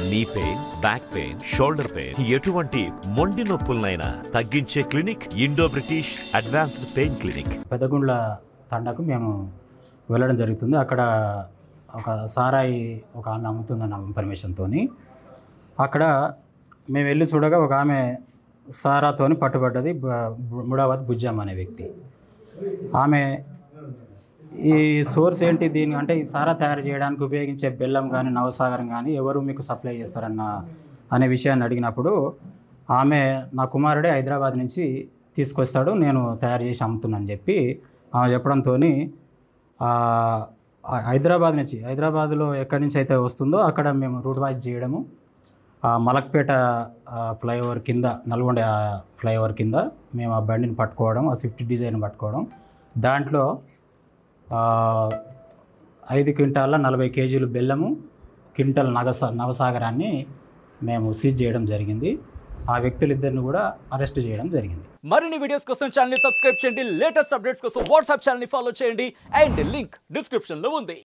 నీ pain back pain shoulder pain ఎటువంటి మొండి నొప్పులనైనా తగ్గించే clinic Indo British advanced pain clinic Peddagundla తండకు మేము వెళ్ళడం జరుగుతుంది అక్కడ ఒక సారాయి ఒక ఆమె అమ్ముతుందన్న ఇన్ఫర్మేషన్తో అక్కడ మేము వెళ్ళి చూడగా ఒక ఆమె సారాతోని పట్టుబడ్డది బ- ముడావత్ బుజ్జమ్మ అనే వ్యక్తి ఆమె ఈ సోర్స్ ఏంటి దీని అంటే ఈ సారా తయారు చేయడానికి ఉపయోగించే బెల్లం కానీ నవసాగరం కానీ ఎవరు మీకు సప్లై చేస్తారన్న అనే విషయాన్ని అడిగినప్పుడు ఆమె నా కుమారుడే హైదరాబాద్ నుంచి తీసుకొస్తాడు నేను తయారు చేసి అమ్ముతున్నాను చెప్పి ఆమె చెప్పడంతో హైదరాబాద్ నుంచి హైదరాబాద్లో ఎక్కడి నుంచి అయితే వస్తుందో అక్కడ మేము రూట్ వైజ్ చేయడము ఆ మలక్పేట ఆ, ఫ్లైఓవర్ కింద నల్గొండ ఆ, ఫ్లైఓవర్ కింద మేము ఆ బండిని పట్టుకోవడం ఆ స్విఫ్ట్ డిజైన్ పట్టుకోవడం దాంట్లో ఆ, ఐదు క్వింటాల నలభై కేజీలు బెల్లము క్వింటల్ నగస నవసాగరాన్ని మేము సీజ్ చేయడం జరిగింది ఆ వ్యక్తులిద్దరిని కూడా అరెస్ట్ చేయడం జరిగింది మరిన్ని వీడియోస్ కోసం ఛానల్ సబ్స్క్రైబ్ చేయండి లేటెస్ట్ అప్డేట్స్ కోసం వాట్సాప్ ఛానల్ ఫాలో చేయండి అండ్ లింక్ డిస్క్రిప్షన్ లో ఉంది